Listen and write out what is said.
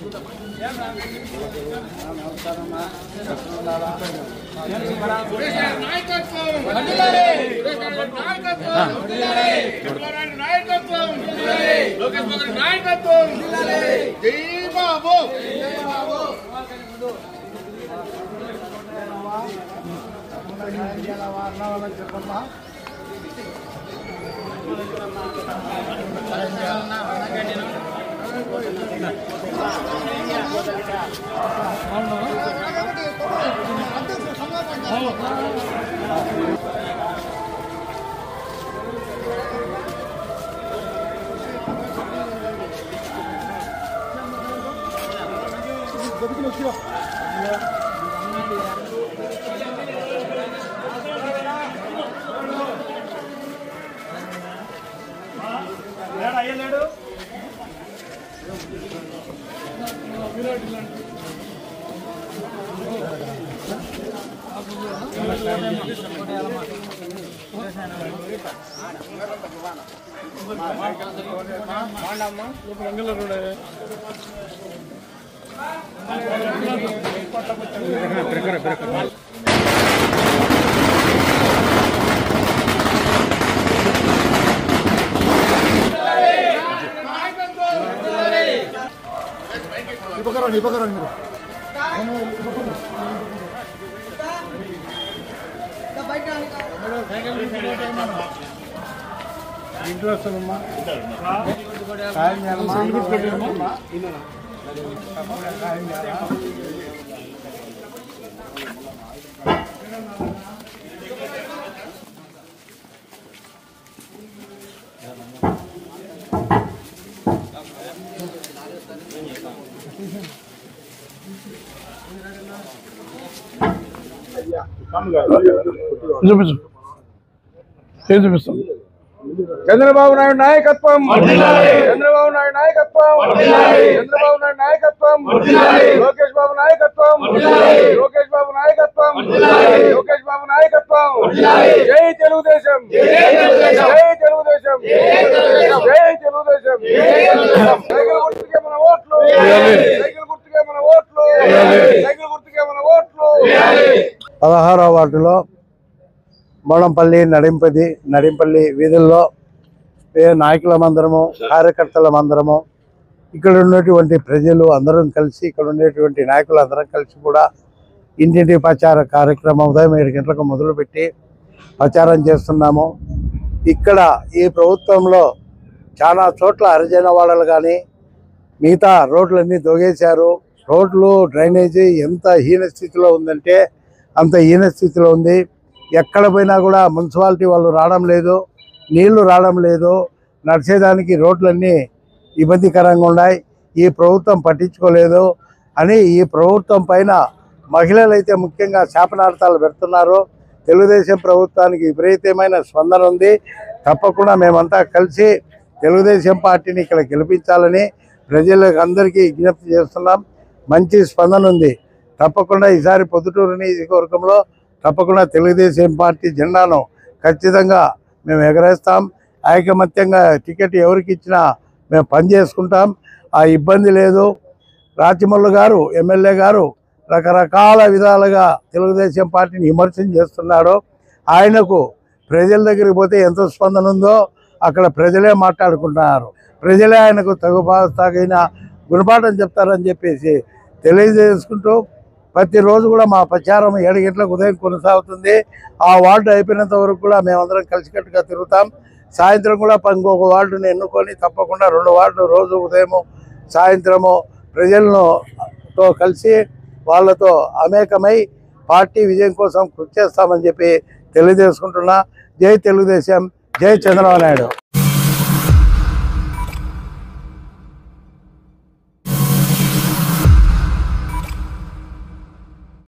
చూపించు ఏం చూపిస్తాం చంద్రబాబు నాయుడు నాయకత్వం చంద్రబాబు నాయుడు నాయకత్వం చంద్రబాబు నాయుడు నాయకత్వం లోకేష్ బాబు నాయకత్వం లోకేష్ బాబు నాయకత్వం లోకేష్ బాబు నాయకత్వం జై తెలుగుదేశం జై తెలుగుదేశం జై తెలుగుదేశం సైకిల్ గుర్తుకే మన ఓట్లు సైకిల్ గుర్తుకే మన ఓట్లు సైకిల్ గుర్తుకే మన ఓట్లు పదహారవ వార్డులో బోడంపల్లి నడింపది నడింపల్లి వీధుల్లో ఏ నాయకుల మందరము కార్యకర్తల మందరము ఇక్కడ ఉన్నటువంటి ప్రజలు అందరం కలిసి ఇక్కడ ఉండేటువంటి నాయకులు అందరం కలిసి కూడా ఇంటింటి ప్రచార కార్యక్రమం ఉదయం ఏడు గంటలకు మొదలుపెట్టి ప్రచారం చేస్తున్నాము ఇక్కడ ఈ ప్రభుత్వంలో చాలా చోట్ల హరిజన వాడలు కానీ మిగతా రోడ్లన్నీ దొగేశారు రోడ్లు డ్రైనేజీ ఎంత హీన స్థితిలో ఉందంటే అంత హీన స్థితిలో ఉంది ఎక్కడ పోయినా కూడా మున్సిపాలిటీ వాళ్ళు రావడం లేదు నీళ్లు రావడం లేదు నడిచేదానికి రోడ్లన్నీ ఇబ్బందికరంగా ఉన్నాయి ఈ ప్రభుత్వం పట్టించుకోలేదు అని ఈ ప్రభుత్వం పైన మహిళలు అయితే ముఖ్యంగా శాపనార్థాలు పెడుతున్నారు తెలుగుదేశం ప్రభుత్వానికి విపరీతమైన స్పందన ఉంది తప్పకుండా మేమంతా కలిసి తెలుగుదేశం పార్టీని ఇక్కడ గెలిపించాలని ప్రజలకు అందరికీ విజ్ఞప్తి చేస్తున్నాం మంచి స్పందన ఉంది తప్పకుండా ఈసారి పొద్దుటూరు నియోజకవర్గంలో తప్పకుండా తెలుగుదేశం పార్టీ జెండాను ఖచ్చితంగా మేము ఎగరేస్తాం ఐకమత్యంగా టికెట్ ఎవరికి ఇచ్చినా మేము పని చేసుకుంటాం ఆ ఇబ్బంది లేదు రాచమల్లు గారు ఎమ్మెల్యే గారు రకరకాల విధాలుగా తెలుగుదేశం పార్టీని విమర్శన చేస్తున్నాడు ఆయనకు ప్రజల దగ్గరికి పోతే ఎంత స్పందన ఉందో అక్కడ ప్రజలే మాట్లాడుకుంటున్నారు ప్రజలే ఆయనకు తగు తగిన గుణపాఠం చెప్తారని చెప్పేసి తెలియజేసుకుంటూ ప్రతిరోజు కూడా మా ప్రచారం ఏడు గంటలకు ఉదయం కొనసాగుతుంది ఆ వార్డు అయిపోయినంత వరకు కూడా మేమందరం కలిసికట్టుగా తిరుగుతాం సాయంత్రం కూడా ఇంకొక వార్డుని ఎన్నుకొని తప్పకుండా రెండు వార్డులు రోజు ఉదయము సాయంత్రము ప్రజలను తో కలిసి వాళ్ళతో అమేకమై పార్టీ విజయం కోసం కృషి చేస్తామని చెప్పి తెలియజేసుకుంటున్నా జై తెలుగుదేశం జై చంద్రబాబు నాయుడు